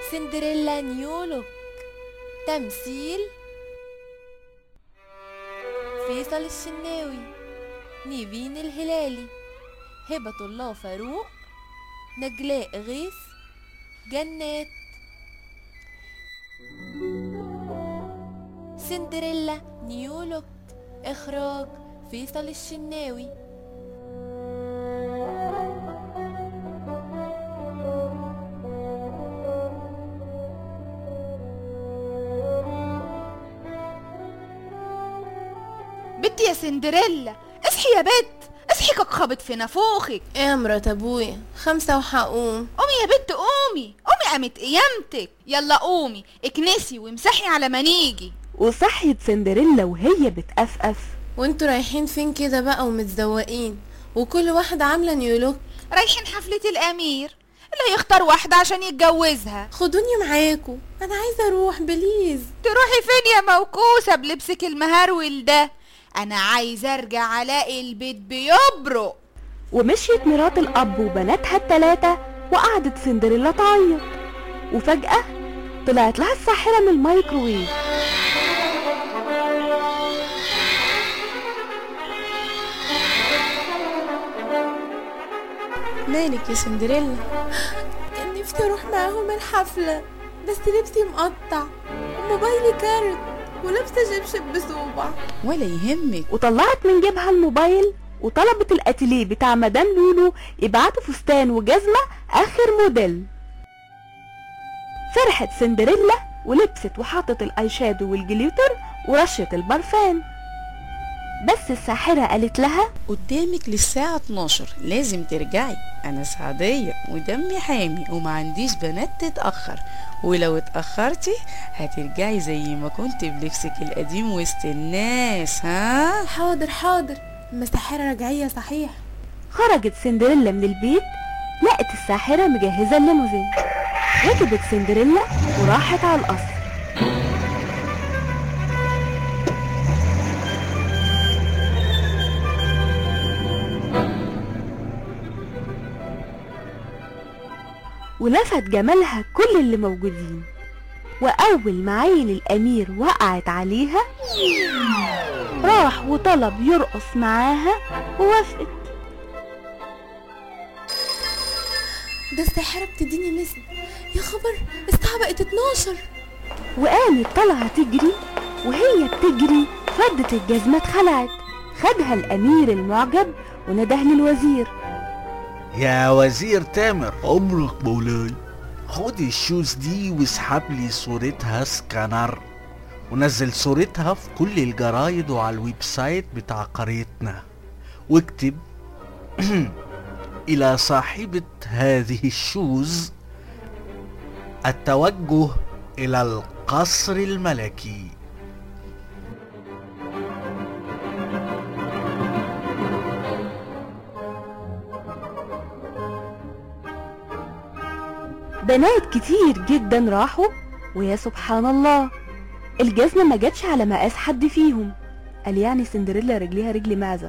سندريلا نيو لوك تمثيل فيصل الشناوي نيفين الهلالي هبة الله فاروق نجلاء غيث جنات سندريلا نيو لوك إخراج فيصل الشناوي بنتي يا سندريلا اصحي يا بت اصحي كقخبت في نافوخك ايه يا مرات ابويا خمسة وحقوم قومي يا بت قومي قومي قامت قيامتك يلا قومي اكنسي وامسحي على ما نيجي وصحيت سندريلا وهي بتقفقف وانتوا رايحين فين كده بقى ومتزوقين وكل واحدة عاملة نيولوك رايحين حفلة الامير اللي يختار واحدة عشان يتجوزها خدوني معاكوا انا عايزة اروح بليز تروحي فين يا موكوسة بلبسك المهرول ده انا عايزة ارجع الاقي البيت بيبرق ومشيت مرات الأب وبناتها التلاتة وقعدت سندريلا تعيط وفجأة طلعت لها الساحرة من الميكروويف مالك يا سندريلا كان نفسي اروح معاهم الحفلة بس لبسي مقطع وموبايلي كارت ولابسة شبشب بصوبع ولا يهمك وطلعت من جيبها الموبايل وطلبت الاتيليه بتاع مدام لولو يبعتوا فستان وجزمة آخر موديل فرحت سندريلا ولبست وحطت الاي شادو والجليتر ورشت البرفان بس الساحرة قالت لها قدامك للساعة 12 لازم ترجعي أنا سعدية ودمي حامي وما عنديش بنات تتأخر ولو اتأخرتي هترجعي زي ما كنت بلبسك القديم وسط الناس ها حاضر حاضر مساحرة رجعية صحيح خرجت سندريلا من البيت لقت الساحرة مجهزة الليموزين ركبت سندريلا وراحت على القصر ولفت جمالها كل اللي موجودين وأول ما عين الأمير وقعت عليها راح وطلب يرقص معاها ووافقت ده الساحرة بتديني مسج يا خبر الساعة بقت 12 وقامت طالعة تجري وهي بتجري فردة الجزمة اتخلعت خدها الأمير المعجب ونده للوزير يا وزير تامر عمرك مولاي خد الشوز دي واسحب لي صورتها سكانر ونزل صورتها في كل الجرايد وعلى الويب سايت بتاع قريتنا واكتب إلى صاحبة هذه الشوز التوجه إلى القصر الملكي بنات كتير جدا راحوا ويا سبحان الله الجزمة ما جاتش على مقاس حد فيهم قال يعني سندريلا رجليها رجل معزة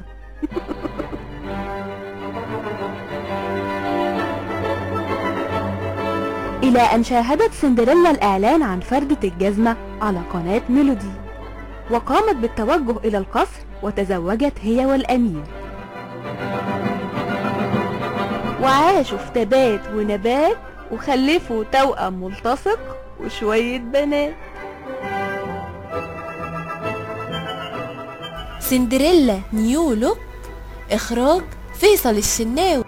إلى أن شاهدت سندريلا الإعلان عن فردة الجزمة على قناة ميلودي وقامت بالتوجه إلى القصر وتزوجت هي والأمير وعاشوا في تبات ونبات وخلفوا توأم ملتصق وشوية بنات سندريلا نيو لوك إخراج فيصل الشناوي